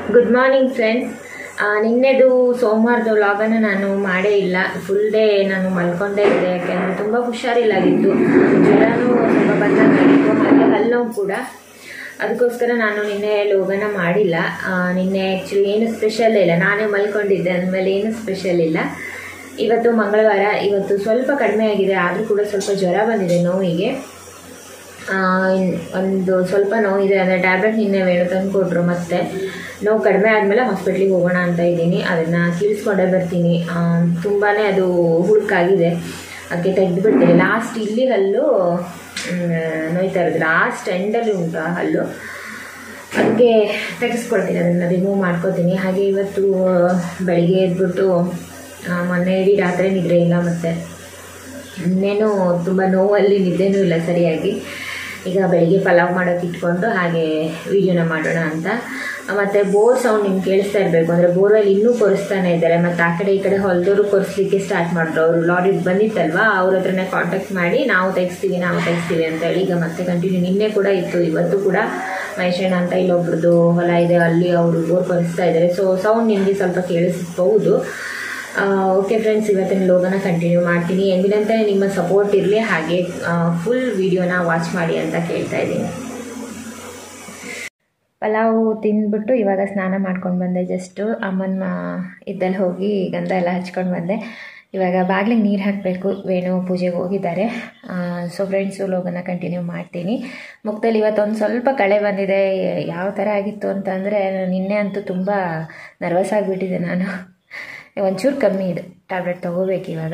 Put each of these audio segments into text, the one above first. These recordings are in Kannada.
ಗುಡ್ ಮಾರ್ನಿಂಗ್ ಫ್ರೆಂಡ್ಸ್ ನಿನ್ನೆದು ಸೋಮವಾರದ ವ್ಲಾಗನ್ನು ನಾನು ಮಾಡೇ ಇಲ್ಲ ಫುಲ್ ಡೇ ನಾನು ಮಲ್ಕೊಂಡೇ ಇದ್ದೆ ಯಾಕೆಂದರೆ ತುಂಬ ಹುಷಾರಿಲ್ಲಾಗಿತ್ತು ಜ್ವರನೂ ಸ್ವಲ್ಪ ಬಂದಂಗಾಗಿತ್ತು ಹಾಗೆ ಹಲ್ಲೋವು ಕೂಡ ಅದಕ್ಕೋಸ್ಕರ ನಾನು ನಿನ್ನೆ ಲೋಗನ ಮಾಡಿಲ್ಲ ಆ, ನಿನ್ನೆ ಆ್ಯಕ್ಚುಲಿ ಏನು ಸ್ಪೆಷಲ್ ಇಲ್ಲ ನಾನೇ ಮಲ್ಕೊಂಡಿದ್ದೆ ಅಂದಮೇಲೆ ಏನು ಸ್ಪೆಷಲ್ ಇಲ್ಲ ಇವತ್ತು ಮಂಗಳವಾರ ಇವತ್ತು ಸ್ವಲ್ಪ ಕಡಿಮೆ ಆಗಿದೆ ಆದರೂ ಕೂಡ ಸ್ವಲ್ಪ ಜ್ವರ ಬಂದಿದೆ ನೋವಿಗೆ ಆ, ಇನ್- ಒಂದು ಸ್ವಲ್ಪ ನೋವಿದೆ ಅಂದರೆ ಟ್ಯಾಬ್ಲೆಟ್ ನಿನ್ನೆ ವೇಣು ತಂದು ಕೊಟ್ಟರು ಮತ್ತೆ ನೋವು ಕಡಿಮೆ ಆದಮೇಲೆ ಹಾಸ್ಪಿಟ್ಲಿಗೆ ಹೋಗೋಣ ಅಂತ ಇದ್ದೀನಿ ಅದನ್ನು ತಿಳಿಸ್ಕೊಂಡೇ ಬರ್ತೀನಿ ತುಂಬಾ ಅದು ಹುಡುಕಾಗಿದೆ ಅದಕ್ಕೆ ತೆಗೆದುಬಿಡ್ತೀನಿ ಲಾಸ್ಟ್ ಇಲ್ಲಿ ಹಲ್ಲು ಮ್, ನೋಯ್ತಾ ಇರೋದು ಲಾಸ್ಟ್ ಎಂಡಲ್ಲಿ ಉಂಟು ಆ ಹಲ್ಲು ಅದಕ್ಕೆ ತೆಗೆಸ್ಕೊಳ್ತೀನಿ ಅದನ್ನು ರಿಮೂವ್ ಮಾಡ್ಕೋತೀನಿ ಹಾಗೆ ಇವತ್ತು ಬೆಳಿಗ್ಗೆ ಎದ್ಬಿಟ್ಟು ಆ, ಮೊನ್ನೆ ಇಡೀ ರಾತ್ರಿ ನಿದ್ರೆ ಇಲ್ಲ ಮತ್ತು ಇನ್ನೇನು ತುಂಬ ನೋವಲ್ಲಿ ನಿದ್ದೆನೂ ಇಲ್ಲ ಸರಿಯಾಗಿ ಈಗ ಬೆಳಿಗ್ಗೆ ಪಲಾವ್ ಮಾಡೋಕೆ ಇಟ್ಕೊಂಡು ಹಾಗೆ ವೀಡಿಯೋನ ಮಾಡೋಣ ಅಂತ ಮತ್ತು ಬೋರ್ ಸೌಂಡ್ ನಿಮ್ಗೆ ಕೇಳಿಸ್ತಾ ಇರಬೇಕು ಅಂದರೆ ಬೋರ್ವೆಲ್ ಇನ್ನೂ ಕೊರಿಸ್ತಾನೆ ಇದ್ದಾರೆ ಮತ್ತು ಆ ಕಡೆ ಈ ಕಡೆ ಹೊಲದವರು ಕೊರಿಸ್ಲಿಕ್ಕೆ ಸ್ಟಾರ್ಟ್ ಮಾಡಿದ್ರು ಅವರು ಲಾರಿ ಬಂದಿತ್ತಲ್ವಾ ಅವ್ರ ಹತ್ರನೇ ಕಾಂಟ್ಯಾಕ್ಟ್ ಮಾಡಿ ನಾವು ತೆಗಿಸ್ತೀವಿ ನಾವು ತೆಗಿಸ್ತೀವಿ ಅಂತ ಹೇಳಿ ಈಗ ಮತ್ತೆ ಕಂಟಿನ್ಯೂ ನಿನ್ನೆ ಕೂಡ ಇತ್ತು ಇವತ್ತು ಕೂಡ ಮಹೇಶಣ್ಣ ಅಂತ ಇಲ್ಲೊಬ್ರದ್ದು ಹೊಲ ಇದೆ ಅಲ್ಲಿ ಅವರು ಬೋರ್ ಕೊರಿಸ್ತಾ ಇದ್ದಾರೆ ಸೊ ಸೌಂಡ್ ನಿಮಗೆ ಸ್ವಲ್ಪ ಕೇಳಿಸ್ಬೋದು ಓಕೆ ಫ್ರೆಂಡ್ಸ್ ಇವತ್ತಿನ ಲೋಗನ ಕಂಟಿನ್ಯೂ ಮಾಡ್ತೀನಿ ಎಂದಿನಂತೆ ನಿಮ್ಮ ಸಪೋರ್ಟ್ ಇರಲಿ ಹಾಗೆ ಫುಲ್ ವಿಡಿಯೋನ ವಾಚ್ ಮಾಡಿ ಅಂತ ಕೇಳ್ತಾ ಇದ್ದೀನಿ ಪಲಾವು ತಿಂದ್ಬಿಟ್ಟು ಇವಾಗ ಸ್ನಾನ ಮಾಡ್ಕೊಂಡು ಬಂದೆ ಜಸ್ಟು ಅಮ್ಮನ ಇದ್ದಲ್ಲಿ ಹೋಗಿ ಗಂಧ ಎಲ್ಲ ಹಚ್ಕೊಂಡು ಬಂದೆ ಇವಾಗ ಬಾಗಿಲಿಗೆ ನೀರು ಹಾಕಬೇಕು ವೇಣು ಪೂಜೆಗೆ ಹೋಗಿದ್ದಾರೆ ಸೊ ಫ್ರೆಂಡ್ಸು ಲೋಗನ ಕಂಟಿನ್ಯೂ ಮಾಡ್ತೀನಿ ಮುಖದಲ್ಲಿ ಇವತ್ತೊಂದು ಸ್ವಲ್ಪ ಕಳೆ ಬಂದಿದೆ ಯಾವ ಥರ ಆಗಿತ್ತು ಅಂತಂದರೆ ನಿನ್ನೆ ಅಂತೂ ತುಂಬ ನರ್ವಸ್ ಆಗಿಬಿಟ್ಟಿದೆ ನಾನು ಒಂಚೂರು ಕಮ್ಮಿ ಇದೆ ಟ್ಯಾಬ್ಲೆಟ್ ತೊಗೋಬೇಕು ಇವಾಗ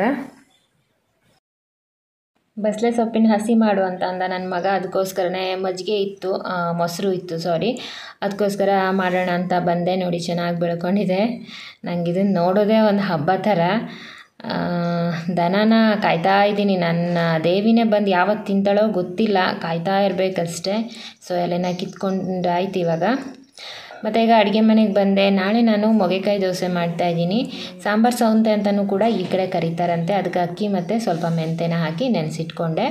ಬಸಳೆ ಸೊಪ್ಪಿನ ಹಸಿ ಮಾಡು ಅಂತ ಅಂದ ನನ್ನ ಮಗ ಅದಕ್ಕೋಸ್ಕರನೇ ಮಜ್ಜಿಗೆ ಇತ್ತು ಆ, ಮೊಸರು ಇತ್ತು ಸಾರಿ ಅದಕ್ಕೋಸ್ಕರ ಮಾಡೋಣ ಅಂತ ಬಂದೆ ನೋಡಿ ಚೆನ್ನಾಗಿ ಬೆಳ್ಕೊಂಡಿದೆ ನಂಗೆ ಇದನ್ನು ನೋಡೋದೇ ಒಂದು ಹಬ್ಬ ಥರ ಆ, ದನನ ಕಾಯ್ತಾ ಇದ್ದೀನಿ ನನ್ನ ದೇವಿನೇ ಬಂದು ಯಾವತ್ತು ತಿಂತಾಳೋ ಗೊತ್ತಿಲ್ಲ ಕಾಯ್ತಾ ಇರಬೇಕಷ್ಟೇ ಸೊ ಎಲೆನ ಕಿತ್ಕೊಂಡು ಆಯ್ತು ಇವಾಗ ಮತ್ತು ಈಗ ಅಡುಗೆ ಮನೆಗೆ ಬಂದೆ ನಾಳೆ ನಾನು ಮೊಗೆಕಾಯಿ ದೋಸೆ ಮಾಡ್ತಾ ಇದ್ದೀನಿ ಸಾಂಬಾರು ಸೌಂತೆ ಅಂತಲೂ ಕೂಡ ಈ ಕಡೆ ಕರೀತಾರಂತೆ ಅದಕ್ಕೆ ಅಕ್ಕಿ ಮತ್ತು ಸ್ವಲ್ಪ ಮೆಂತೆನ ಹಾಕಿ ನೆನೆಸಿಟ್ಕೊಂಡೆ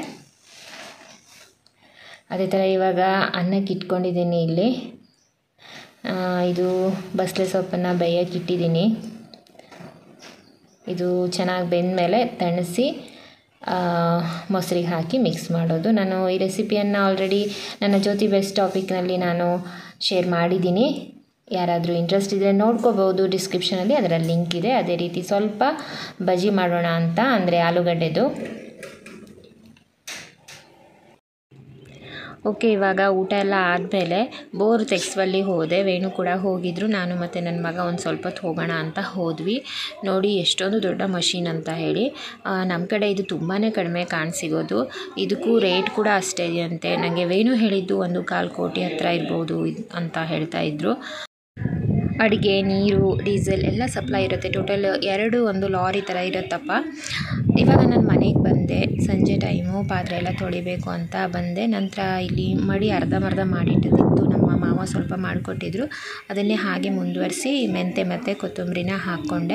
ಅದೇ ಥರ ಇವಾಗ ಅನ್ನಕ್ಕೆ ಇಟ್ಕೊಂಡಿದ್ದೀನಿ ಇಲ್ಲಿ ಆ, ಇದು ಬಸಳೆ ಸೊಪ್ಪನ್ನು ಬೇಯಕ್ಕೆ ಇಟ್ಟಿದ್ದೀನಿ ಇದು ಚೆನ್ನಾಗಿ ಬೆಂದಮೇಲೆ ತಣಿಸಿ ಮೊಸರಿಗೆ ಹಾಕಿ ಮಿಕ್ಸ್ ಮಾಡೋದು ನಾನು ಈ ರೆಸಿಪಿಯನ್ನು ಆಲ್ರೆಡಿ ನನ್ನ ಜ್ಯೋತಿ ಬೆಸ್ಟ್ ಟಾಪಿಕ್ನಲ್ಲಿ ನಾನು ಶೇರ್ ಮಾಡಿದ್ದೀನಿ ಯಾರಾದರೂ ಇಂಟ್ರೆಸ್ಟ್ ಇದ್ದರೆ ನೋಡ್ಕೋಬೋದು ಡಿಸ್ಕ್ರಿಪ್ಷನಲ್ಲಿ ಅದರ ಲಿಂಕ್ ಇದೆ ಅದೇ ರೀತಿ ಸ್ವಲ್ಪ ಬಜಿ ಮಾಡೋಣ ಅಂತ ಅಂದರೆ ಆಲೂಗಡ್ಡೆದು ಓಕೆ ಇವಾಗ ಊಟ ಎಲ್ಲ ಆದಮೇಲೆ ಬೋರ್ ತೆಗ್ಸುವಲ್ಲಿ ಹೋದೆ ವೇಣು ಕೂಡ ಹೋಗಿದ್ರು ನಾನು ಮತ್ತು ನನ್ನ ಮಗ ಒಂದು ಸ್ವಲ್ಪ ಹೊತ್ತು ಹೋಗೋಣ ಅಂತ ಹೋದ್ವಿ ನೋಡಿ ಎಷ್ಟೊಂದು ದೊಡ್ಡ ಮಷೀನ್ ಅಂತ ಹೇಳಿ ನಮ್ಮ ಕಡೆ ಇದು ತುಂಬಾ ಕಡಿಮೆ ಕಾಣಸಿಗೋದು ಇದಕ್ಕೂ ರೇಟ್ ಕೂಡ ಅಷ್ಟೇ ಇದೆಯಂತೆ ನನಗೆ ವೇಣು ಹೇಳಿದ್ದು ಒಂದು ಕಾಲು ಕೋಟಿ ಹತ್ರ ಇರ್ಬೋದು ಇದ್- ಅಂತ ಹೇಳ್ತಾ ಇದ್ರು ಅಡುಗೆ ನೀರು ಡೀಸೆಲ್ ಎಲ್ಲ ಸಪ್ಲೈ ಇರುತ್ತೆ ಟೋಟಲ್ ಎರಡು ಒಂದು ಲಾರಿ ಥರ ಇರುತ್ತಪ್ಪ ಇವಾಗ ನಾನು ಮನೆಗೆ ಬಂದೆ ಸಂಜೆ ಟೈಮು ಪಾತ್ರೆ ಎಲ್ಲ ತೊಳಿಬೇಕು ಅಂತ ಬಂದೆ ನಂತರ ಇಲ್ಲಿ ಮಡಿ ಅರ್ಧಂಬರ್ಧ ಮಾಡಿಟ್ಟಿದ್ದು ನಮ್ಮ ಮಾವ ಸ್ವಲ್ಪ ಮಾಡಿಕೊಟ್ಟಿದ್ರು ಅದನ್ನೇ ಹಾಗೆ ಮುಂದುವರಿಸಿ ಮೆಂತೆ ಮತ್ತು ಕೊತ್ತಂಬರಿನ ಹಾಕ್ಕೊಂಡೆ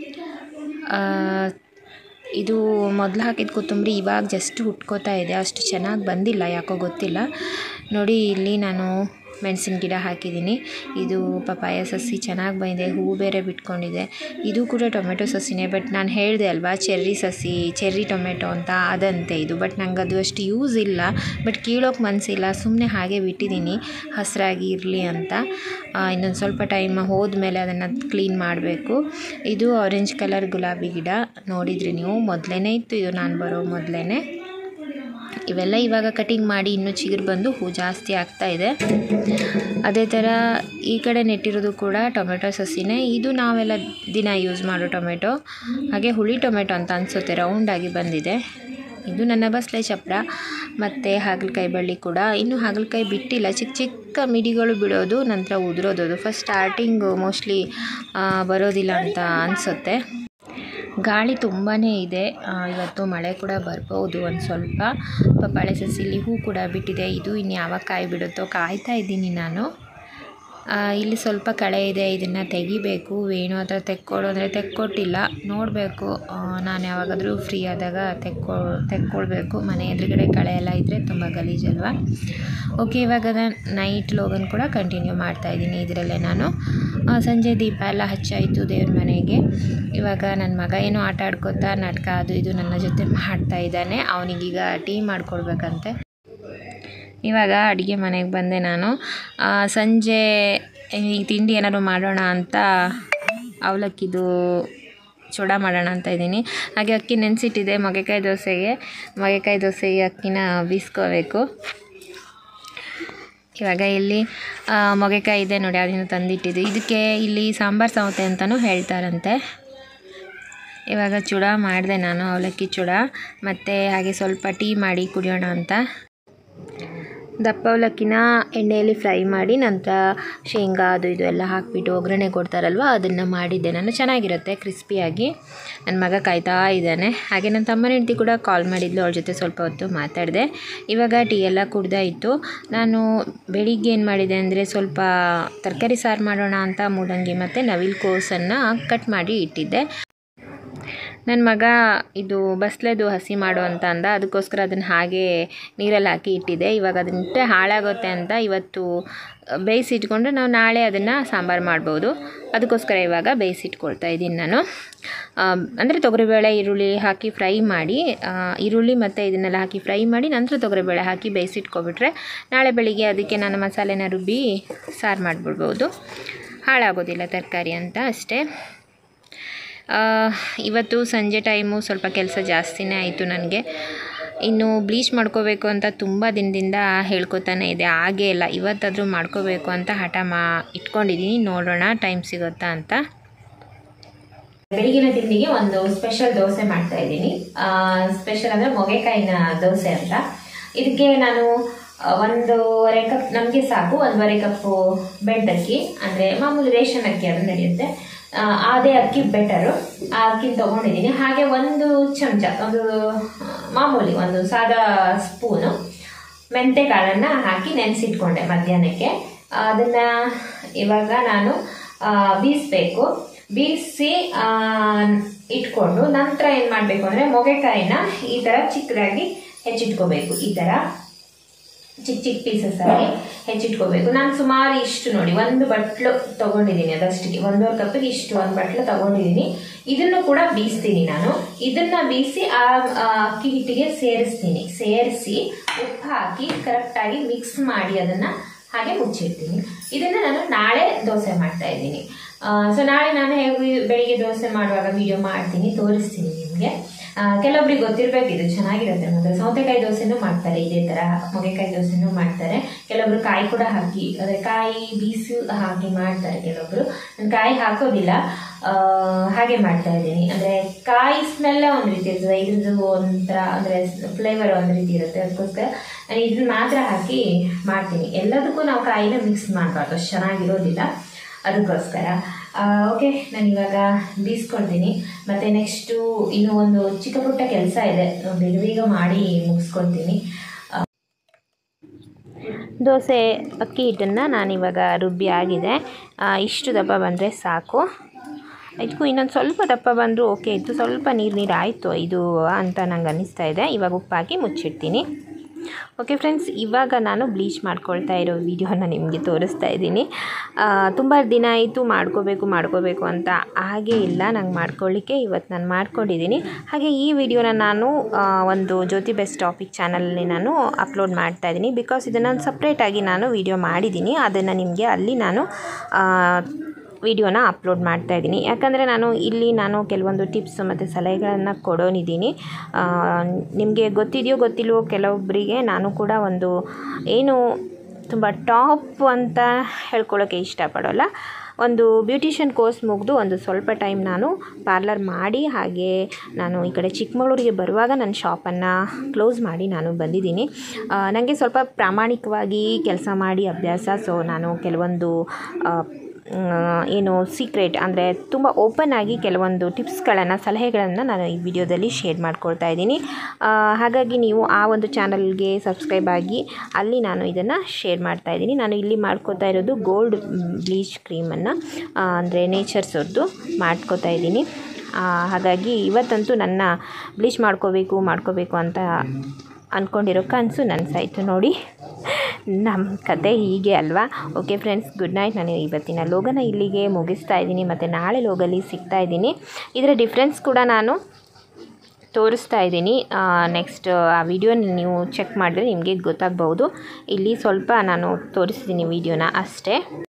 ಆ, ಇದು ಮೊದಲು ಹಾಕಿದ ಕೊತ್ತಂಬರಿ ಇವಾಗ ಜಸ್ಟ್ ಹುಟ್ಕೋತಾ ಇದೆ ಅಷ್ಟು ಚೆನ್ನಾಗಿ ಬಂದಿಲ್ಲ ಯಾಕೋ ಗೊತ್ತಿಲ್ಲ ನೋಡಿ ಇಲ್ಲಿ ನಾನು ಮೆಣಸಿನ ಗಿಡ ಹಾಕಿದ್ದೀನಿ ಇದು ಪಪಾಯ ಸಸಿ ಚೆನ್ನಾಗಿ ಬಂದಿದೆ ಹೂವು ಬೇರೆ ಬಿಟ್ಕೊಂಡಿದೆ ಇದು ಕೂಡ ಟೊಮೆಟೊ ಸಸಿನೇ ಬಟ್ ನಾನು ಹೇಳಿದೆ ಅಲ್ವಾ ಚೆರ್ರಿ ಸಸಿ ಚೆರ್ರಿ ಟೊಮೆಟೊ ಅಂತ ಅದಂತೆ ಇದು ಬಟ್ ನಂಗೆ ಅದು ಅಷ್ಟು ಯೂಸ್ ಇಲ್ಲ ಬಟ್ ಕೀಳೋಕೆ ಮನಸ್ಸಿಲ್ಲ ಸುಮ್ಮನೆ ಹಾಗೆ ಬಿಟ್ಟಿದ್ದೀನಿ ಹಸಿರಾಗಿ ಇರಲಿ ಅಂತ ಇನ್ನೊಂದು ಸ್ವಲ್ಪ ಟೈಮ್ ಹೋದ್ಮೇಲೆ ಅದನ್ನು ಕ್ಲೀನ್ ಮಾಡಬೇಕು ಇದು ಆರೆಂಜ್ ಕಲರ್ ಗುಲಾಬಿ ಗಿಡ ನೋಡಿದ್ರಿ ನೀವು ಮೊದಲೇ ಇತ್ತು ಇದು ನಾನು ಬರೋ ಮೊದಲೇ ಇವೆಲ್ಲ ಇವಾಗ ಕಟಿಂಗ್ ಮಾಡಿ ಇನ್ನೂ ಚಿಗುರು ಬಂದು ಹೂ ಜಾಸ್ತಿ ಆಗ್ತಾ ಇದೆ ಅದೇ ಥರ ಈ ಕಡೆ ನೆಟ್ಟಿರೋದು ಕೂಡ ಟೊಮೆಟೊ ಸಸಿನೇ ಇದು ನಾವೆಲ್ಲ ದಿನ ಯೂಸ್ ಮಾಡೋ ಟೊಮೆಟೊ ಹಾಗೆ ಹುಳಿ ಟೊಮೆಟೊ ಅಂತ ಅನಿಸುತ್ತೆ ರೌಂಡಾಗಿ ಬಂದಿದೆ ಇದು ನನ್ನ ಬಸಳೆ ಚಪ್ರ ಮತ್ತು ಹಾಗಲಕಾಯಿ ಬಳ್ಳಿ ಕೂಡ ಇನ್ನೂ ಹಾಗಲಕಾಯಿ ಬಿಟ್ಟಿಲ್ಲ ಚಿಕ್ಕ ಚಿಕ್ಕ ಮಿಡಿಗಳು ಬಿಡೋದು ನಂತರ ಉದುರೋದು ಅದು ಫಸ್ಟ್ ಸ್ಟಾರ್ಟಿಂಗು ಮೋಸ್ಟ್ಲಿ ಬರೋದಿಲ್ಲ ಅಂತ ಅನಿಸುತ್ತೆ ಗಾಳಿ ತುಂಬಾ ಇದೆ ಆ, ಇವತ್ತು ಮಳೆ ಕೂಡ ಬರ್ಬೋದು ಒಂದು ಸ್ವಲ್ಪ ಪಪ್ಪಾಳೆ ಸಸಿಲಿ ಹೂ ಕೂಡ ಬಿಟ್ಟಿದೆ ಇದು ಇನ್ನು ಯಾವಾಗ ಕಾಯಿ ಬಿಡುತ್ತೋ ಕಾಯ್ತಾ ಇದ್ದೀನಿ ನಾನು ಆ, ಇಲ್ಲಿ ಸ್ವಲ್ಪ ಕಳೆ ಇದೆ ಇದನ್ನು ತೆಗಿಬೇಕು ವೇಣು ಹತ್ರ ತೆಕ್ಕೊಡು ಅಂದರೆ ತೆಕ್ಕೊಟ್ಟಿಲ್ಲ ನೋಡಬೇಕು ನಾನು ಯಾವಾಗಾದರೂ ಫ್ರೀ ಆದಾಗ ತೆಕ್ಕೊ ತೆಕ್ಕೊಳ್ಬೇಕು ಮನೆ ಎದುರುಗಡೆ ಕಳೆ ಎಲ್ಲ ಇದ್ದರೆ ತುಂಬ ಗಲೀಜಲ್ವಾ ಓಕೆ ಇವಾಗ ನಾನು ನೈಟ್ ಲೋಗನ್ ಕೂಡ ಕಂಟಿನ್ಯೂ ಮಾಡ್ತಾ ಇದ್ದೀನಿ ಇದರಲ್ಲೇ ನಾನು ಆ, ಸಂಜೆ ದೀಪ ಎಲ್ಲ ಹಚ್ಚಾಯಿತು ದೇವ್ರ ಮನೆಗೆ ಇವಾಗ ನನ್ನ ಮಗ ಏನೋ ಆಟ ಆಡ್ಕೊತಾ ನಾಟಕ ಅದು ಇದು ನನ್ನ ಜೊತೆ ಮಾಡ್ತಾ ಇದ್ದಾನೆ ಅವನಿಗೀಗ ಟೀ ಮಾಡ್ಕೊಡ್ಬೇಕಂತೆ ಇವಾಗ ಅಡುಗೆ ಮನೆಗೆ ಬಂದೆ ನಾನು ಆ, ಸಂಜೆ ಈ ತಿಂಡಿ ಏನಾದ್ರು ಮಾಡೋಣ ಅಂತ ಅವಲಕ್ಕಿದು ಚೂಡ ಮಾಡೋಣ ಅಂತ ಇದ್ದೀನಿ ಹಾಗೆ ಅಕ್ಕಿ ನೆನೆಸಿಟ್ಟಿದೆ ಮೊಗೆಕಾಯಿ ದೋಸೆಗೆ ಮೊಗೆಕಾಯಿ ದೋಸೆಗೆ ಅಕ್ಕಿನ ಬೀಸ್ಕೋಬೇಕು ಇವಾಗ ಇಲ್ಲಿ ಆ, ಮೊಗೆಕಾಯಿ ಇದೆ ನೋಡಿ ಅದನ್ನು ತಂದಿಟ್ಟಿದ್ದು ಇದಕ್ಕೆ ಇಲ್ಲಿ ಸಾಂಬಾರು ಸೌತೆ ಅಂತಲೂ ಹೇಳ್ತಾರಂತೆ ಇವಾಗ ಚೂಡ ಮಾಡಿದೆ ನಾನು ಅವಲಕ್ಕಿ ಚೂಡ ಮತ್ತು ಹಾಗೆ ಸ್ವಲ್ಪ ಟೀ ಮಾಡಿ ಕುಡಿಯೋಣ ಅಂತ ದಪ್ಪ ಅವಲಕ್ಕಿನ ಎಣ್ಣೆಯಲ್ಲಿ ಫ್ರೈ ಮಾಡಿ ನಂತರ ಶೇಂಗಾ ಅದು ಇದು ಎಲ್ಲ ಹಾಕಿಬಿಟ್ಟು ಒಗ್ಗರಣೆ ಕೊಡ್ತಾರಲ್ವ ಅದನ್ನು ಮಾಡಿದ್ದೆ ನಾನು ಚೆನ್ನಾಗಿರುತ್ತೆ ಕ್ರಿಸ್ಪಿಯಾಗಿ ನನ್ನ ಮಗ ಕಾಯ್ತಾ ಇದ್ದಾನೆ ಹಾಗೆ ನನ್ನ ತಮ್ಮನ ಹೆಂಡತಿ ಕೂಡ ಕಾಲ್ ಮಾಡಿದ್ಲು ಅವಳ ಜೊತೆ ಸ್ವಲ್ಪ ಹೊತ್ತು ಮಾತಾಡಿದೆ ಇವಾಗ ಟೀ ಎಲ್ಲ ಕುಡ್ದಾಯಿತು ನಾನು ಬೆಳಿಗ್ಗೆ ಏನು ಮಾಡಿದೆ ಅಂದರೆ ಸ್ವಲ್ಪ ತರಕಾರಿ ಸಾರು ಮಾಡೋಣ ಅಂತ ಮೂಲಂಗಿ ಮತ್ತು ನವಿಲು ಕೋಸನ್ನು ಕಟ್ ಮಾಡಿ ಇಟ್ಟಿದ್ದೆ ನನ್ನ ಮಗ ಇದು ಬಸ್ಲೆದು ಹಸಿ ಮಾಡು ಅಂತ ಅಂದ ಅದಕ್ಕೋಸ್ಕರ ಅದನ್ನು ಹಾಗೆ ನೀರಲ್ಲಿ ಹಾಕಿ ಇಟ್ಟಿದ್ದೆ ಇವಾಗ ಅದನ್ನಿಟ್ಟೆ ಹಾಳಾಗುತ್ತೆ ಅಂತ ಇವತ್ತು ಬೇಯಿಸಿಟ್ಕೊಂಡ್ರೆ ನಾವು ನಾಳೆ ಅದನ್ನು ಸಾಂಬಾರು ಮಾಡ್ಬೋದು ಅದಕ್ಕೋಸ್ಕರ ಇವಾಗ ಬೇಯಿಸಿಟ್ಕೊಳ್ತಾ ಇದ್ದೀನಿ ನಾನು ಅಂದರೆ ತೊಗರಿಬೇಳೆ ಈರುಳ್ಳಿ ಹಾಕಿ ಫ್ರೈ ಮಾಡಿ ಆ, ಈರುಳ್ಳಿ ಮತ್ತು ಇದನ್ನೆಲ್ಲ ಹಾಕಿ ಫ್ರೈ ಮಾಡಿ ನಂತರ ತೊಗರಿಬೇಳೆ ಹಾಕಿ ಬೇಯಿಸಿಟ್ಕೊಬಿಟ್ರೆ ನಾಳೆ ಬೆಳಿಗ್ಗೆ ಅದಕ್ಕೆ ನಾನು ಮಸಾಲೆನ ರುಬ್ಬಿ ಸಾರು ಮಾಡಿಬಿಡ್ಬೋದು ಹಾಳಾಗೋದಿಲ್ಲ ತರಕಾರಿ ಅಂತ ಅಷ್ಟೇ ಆ, ಇವತ್ತು ಸಂಜೆ ಟೈಮು ಸ್ವಲ್ಪ ಕೆಲಸ ಜಾಸ್ತಿನೇ ಆಯಿತು ನನಗೆ ಇನ್ನು ಬ್ಲೀಚ್ ಮಾಡ್ಕೋಬೇಕು ಅಂತ ತುಂಬ ದಿನದಿಂದ ಹೇಳ್ಕೊತಾನೆ ಇದೆ ಆಗೇ ಇಲ್ಲ ಇವತ್ತಾದರೂ ಮಾಡ್ಕೋಬೇಕು ಅಂತ ಹಠ ಮಾ ಇಟ್ಕೊಂಡಿದ್ದೀನಿ ನೋಡೋಣ ಟೈಮ್ ಸಿಗುತ್ತಾ ಅಂತ ಬೆಳಗಿನ ತಿಂಡಿಗೆ ಒಂದು ಸ್ಪೆಷಲ್ ದೋಸೆ ಮಾಡ್ತಾ ಇದ್ದೀನಿ ಸ್ಪೆಷಲ್ ಅಂದರೆ ಮೊಗೆಕಾಯಿನ ದೋಸೆ ಅಂತ ಇದಕ್ಕೆ ನಾನು ಆ, ಒಂದೂವರೆ ಕಪ್ ನಮಗೆ ಸಾಕು ಒಂದೂವರೆ ಕಪ್ಪು ಬೆಡ್ಡಕ್ಕಿ ಅಂದರೆ ಮಾಮೂಲಿ ರೇಷನ್ ಅಕ್ಕಿ ಅದು ನಡೆಯುತ್ತೆ ಆ, ಅದೇ ಅಕ್ಕಿ ಬೆಟರು ಆ ಅಕ್ಕಿ ತೊಗೊಂಡಿದ್ದೀನಿ ಹಾಗೆ ಒಂದು ಚಮಚ ಒಂದು ಆ, ಮಾಮೂಲಿ ಒಂದು ಸಾದಾ ಸ್ಪೂನು ಮೆಂತೆ ಕಾಳನ್ನು ಹಾಕಿ ನೆನೆಸಿಟ್ಕೊಂಡೆ ಮಧ್ಯಾಹ್ನಕ್ಕೆ ಅದನ್ನು ಇವಾಗ ನಾನು ಆ, ಬೀಸ್ಬೇಕು ಬೀಸಿ ಆ, ಇಟ್ಕೊಂಡು ನಂತರ ಏನು ಮಾಡಬೇಕು ಅಂದರೆ ಮೊಗೆಕಾಯಿನ ಈ ಥರ ಚಿಕ್ಕದಾಗಿ ಹೆಚ್ಚಿಟ್ಕೋಬೇಕು ಈ ಥರ ಚಿಕ್ಕ ಚಿಕ್ಕ ಪೀಸಸ್ ಆಗಿ ಹೆಚ್ಚಿಟ್ಕೋಬೇಕು ನಾನು ಸುಮಾರು ಇಷ್ಟು ನೋಡಿ ಒಂದು ಬಟ್ಲು ತಗೊಂಡಿದ್ದೀನಿ ಅದಷ್ಟಿಗೆ ಒಂದೂವರೆ ಕಪ್ಪಿಗೆ ಇಷ್ಟು ಒಂದು ಬಟ್ಲು ತಗೊಂಡಿದ್ದೀನಿ ಇದನ್ನು ಕೂಡ ಬೀಸ್ತೀನಿ ನಾನು ಇದನ್ನ ಬೀಸಿ ಆ ಆ ಅಕ್ಕಿ ಹಿಟ್ಟಿಗೆ ಸೇರಿಸ್ತೀನಿ ಸೇರಿಸಿ ಉಪ್ಪು ಹಾಕಿ ಕರೆಕ್ಟಾಗಿ ಮಿಕ್ಸ್ ಮಾಡಿ ಅದನ್ನ ಹಾಗೆ ಮುಚ್ಚಿಡ್ತೀನಿ ಇದನ್ನ ನಾನು ನಾಳೆ ದೋಸೆ ಮಾಡ್ತಾ ಇದ್ದೀನಿ ಸೊ ನಾಳೆ ನಾನು ಹೇಗೆ ಬೆಳಿಗ್ಗೆ ದೋಸೆ ಮಾಡುವಾಗ ವಿಡಿಯೋ ಮಾಡ್ತೀನಿ ತೋರಿಸ್ತೀನಿ ನಿಮಗೆ ಕೆಲವೊಬ್ರಿಗೆ ಗೊತ್ತಿರಬೇಕು ಇದು ಚೆನ್ನಾಗಿರುತ್ತೆ ಮತ್ತೆ ಸೌತೆಕಾಯಿ ದೋಸೆನೂ ಮಾಡ್ತಾರೆ ಇದೇ ಥರ ಮೊಗೆಕಾಯಿ ದೋಸೆನೂ ಮಾಡ್ತಾರೆ ಕೆಲವೊಬ್ರು ಕಾಯಿ ಕೂಡ ಹಾಕಿ ಅಂದರೆ ಕಾಯಿ ಬೀಸು ಹಾಕಿ ಮಾಡ್ತಾರೆ ಕೆಲವೊಬ್ರು ನಾನು ಕಾಯಿ ಹಾಕೋದಿಲ್ಲ ಆ, ಹಾಗೆ ಮಾಡ್ತಾ ಇದ್ದೀನಿ ಅಂದರೆ ಕಾಯಿ ಸ್ಮೆಲ್ಲ ಒಂದು ರೀತಿ ಇರ್ತದೆ ಇದ್ರದ್ದು ಒಂಥರ ಅಂದರೆ ಫ್ಲೇವರ್ ಒಂದು ರೀತಿ ಇರುತ್ತೆ ಅದಕ್ಕೋಸ್ಕರ ನಾನು ಇದನ್ನ ಮಾತ್ರ ಹಾಕಿ ಮಾಡ್ತೀನಿ ಎಲ್ಲದಕ್ಕೂ ನಾವು ಕಾಯಿನ ಮಿಕ್ಸ್ ಮಾಡಬಾರ್ದು ಅಷ್ಟು ಚೆನ್ನಾಗಿರೋದಿಲ್ಲ ಅದಕ್ಕೋಸ್ಕರ ಓಕೆ ನಾನು ಇವಾಗ ಬೀಸ್ಕೊಳ್ತೀನಿ ಮತ್ತು ನೆಕ್ಸ್ಟು ಇನ್ನೂ ಒಂದು ಚಿಕ್ಕ ಪುಟ್ಟ ಕೆಲಸ ಇದೆ ಬೇಗ ಬೇಗ ಮಾಡಿ ಮುಗಿಸ್ಕೊಳ್ತೀನಿ ದೋಸೆ ಅಕ್ಕಿ ಹಿಟ್ಟನ್ನು ನಾನಿವಾಗ ರುಬ್ಬಿ ಆಗಿದೆ ಆ, ಇಷ್ಟು ದಪ್ಪ ಬಂದರೆ ಸಾಕು ಇದಕ್ಕೂ ಇನ್ನೊಂದು ಸ್ವಲ್ಪ ದಪ್ಪ ಬಂದರೂ ಓಕೆ ಇತ್ತು ಸ್ವಲ್ಪ ನೀರು ನೀರು ಆಯಿತು ಇದು ಅಂತ ನಂಗೆ ಅನ್ನಿಸ್ತಾ ಇದೆ ಇವಾಗ ಉಪ್ಪು ಹಾಕಿ ಮುಚ್ಚಿಡ್ತೀನಿ ಓಕೆ ಫ್ರೆಂಡ್ಸ್ ಇವಾಗ ನಾನು ಬ್ಲೀಚ್ ಮಾಡ್ಕೊಳ್ತಾ ಇರೋ ವಿಡಿಯೋನ ನಿಮಗೆ ತೋರಿಸ್ತಾ ಇದ್ದೀನಿ ತುಂಬ ದಿನ ಆಯಿತು ಮಾಡ್ಕೋಬೇಕು ಮಾಡ್ಕೋಬೇಕು ಅಂತ ಹಾಗೇ ಇಲ್ಲ ನಂಗೆ ಮಾಡ್ಕೊಳ್ಳಿಕ್ಕೆ ಇವತ್ತು ನಾನು ಮಾಡ್ಕೊಂಡಿದ್ದೀನಿ ಹಾಗೆ ಈ ವಿಡಿಯೋನ ನಾನು ಆ, ಒಂದು ಜ್ಯೋತಿ ಬೆಸ್ಟ್ ಟಾಪಿಕ್ ಚಾನಲಲ್ಲಿ ನಾನು ಅಪ್ಲೋಡ್ ಮಾಡ್ತಾ ಇದ್ದೀನಿ ಬಿಕಾಸ್ ಇದನ್ನು ಸಪ್ರೇಟಾಗಿ ನಾನು ವಿಡಿಯೋ ಮಾಡಿದ್ದೀನಿ ಅದನ್ನು ನಿಮಗೆ ಅಲ್ಲಿ ನಾನು ಆ, ವಿಡಿಯೋನ ಅಪ್ಲೋಡ್ ಮಾಡ್ತಾ ಇದ್ದೀನಿ ಯಾಕಂದರೆ ನಾನು ಇಲ್ಲಿ ನಾನು ಕೆಲವೊಂದು ಟಿಪ್ಸ್ ಮತ್ತು ಸಲಹೆಗಳನ್ನು ಕೊಡೋನಿದ್ದೀನಿ ನಿಮಗೆ ಗೊತ್ತಿದೆಯೋ ಗೊತ್ತಿಲ್ವೋ ಕೆಲವೊಬ್ಬರಿಗೆ ನಾನು ಕೂಡ ಒಂದು ಏನು ತುಂಬ ಟಾಪ್ ಅಂತ ಹೇಳ್ಕೊಳ್ಳೋಕ್ಕೆ ಇಷ್ಟಪಡೋಲ್ಲ ಒಂದು ಬ್ಯೂಟಿಷಿಯನ್ ಕೋರ್ಸ್ ಮುಗಿದು ಒಂದು ಸ್ವಲ್ಪ ಟೈಮ್ ನಾನು ಪಾರ್ಲರ್ ಮಾಡಿ ಹಾಗೆ ನಾನು ಈ ಕಡೆ ಚಿಕ್ಕಮಗಳೂರಿಗೆ ಬರುವಾಗ ನನ್ನ ಶಾಪನ್ನು ಕ್ಲೋಸ್ ಮಾಡಿ ನಾನು ಬಂದಿದ್ದೀನಿ ನನಗೆ ಸ್ವಲ್ಪ ಪ್ರಾಮಾಣಿಕವಾಗಿ ಕೆಲಸ ಮಾಡಿ ಅಭ್ಯಾಸ ಸೊ ನಾನು ಕೆಲವೊಂದು ಆ, ಮ್, ಏನು ಸೀಕ್ರೆಟ್ ಅಂದರೆ ತುಂಬ ಓಪನ್ ಆಗಿ ಕೆಲವೊಂದು ಟಿಪ್ಸ್ಗಳನ್ನು ಸಲಹೆಗಳನ್ನು ನಾನು ಈ ವಿಡಿಯೋದಲ್ಲಿ ಶೇರ್ ಮಾಡ್ಕೊಳ್ತಾ ಇದ್ದೀನಿ ಆ, ಹಾಗಾಗಿ ನೀವು ಆ ಒಂದು ಚಾನಲ್ಗೆ ಸಬ್ಸ್ಕ್ರೈಬ್ ಆಗಿ ಅಲ್ಲಿ ನಾನು ಇದನ್ನು ಶೇರ್ ಮಾಡ್ತಾ ಇದ್ದೀನಿ ನಾನು ಇಲ್ಲಿ ಮಾಡ್ಕೋತಾ ಇರೋದು ಗೋಲ್ಡ್ ಬ್ಲೀಚ್ ಕ್ರೀಮನ್ನು ಅಂದರೆ ನೇಚರ್ಸವ್ರದ್ದು ಮಾಡ್ಕೋತಾ ಇದ್ದೀನಿ ಆ, ಹಾಗಾಗಿ ಇವತ್ತಂತೂ ನನ್ನ ಬ್ಲೀಚ್ ಮಾಡ್ಕೋಬೇಕು ಮಾಡ್ಕೋಬೇಕು ಅಂತ ಅಂದ್ಕೊಂಡಿರೋ ಕನಸು ನನಸಾಯಿತು ನೋಡಿ ನಮ್ಮ ಕತೆ ಹೀಗೆ ಅಲ್ವಾ ಓಕೆ ಫ್ರೆಂಡ್ಸ್ ಗುಡ್ ನೈಟ್ ನಾನು ಇವತ್ತಿನ ಲೋಗನ ಇಲ್ಲಿಗೆ ಮುಗಿಸ್ತಾ ಇದ್ದೀನಿ ಮತ್ತು ನಾಳೆ ಲೋಗಲ್ಲಿ ಸಿಗ್ತಾ ಇದ್ದೀನಿ ಇದರ ಡಿಫ್ರೆನ್ಸ್ ಕೂಡ ನಾನು ತೋರಿಸ್ತಾ ಇದ್ದೀನಿ ನೆಕ್ಸ್ಟ್ ಆ ವಿಡಿಯೋನ ನೀವು ಚೆಕ್ ಮಾಡಿದ್ರೆ ನಿಮಗೆ ಗೊತ್ತಾಗ್ಬೋದು ಇಲ್ಲಿ ಸ್ವಲ್ಪ ನಾನು ತೋರಿಸ್ತೀನಿ ವಿಡಿಯೋನ ಅಷ್ಟೇ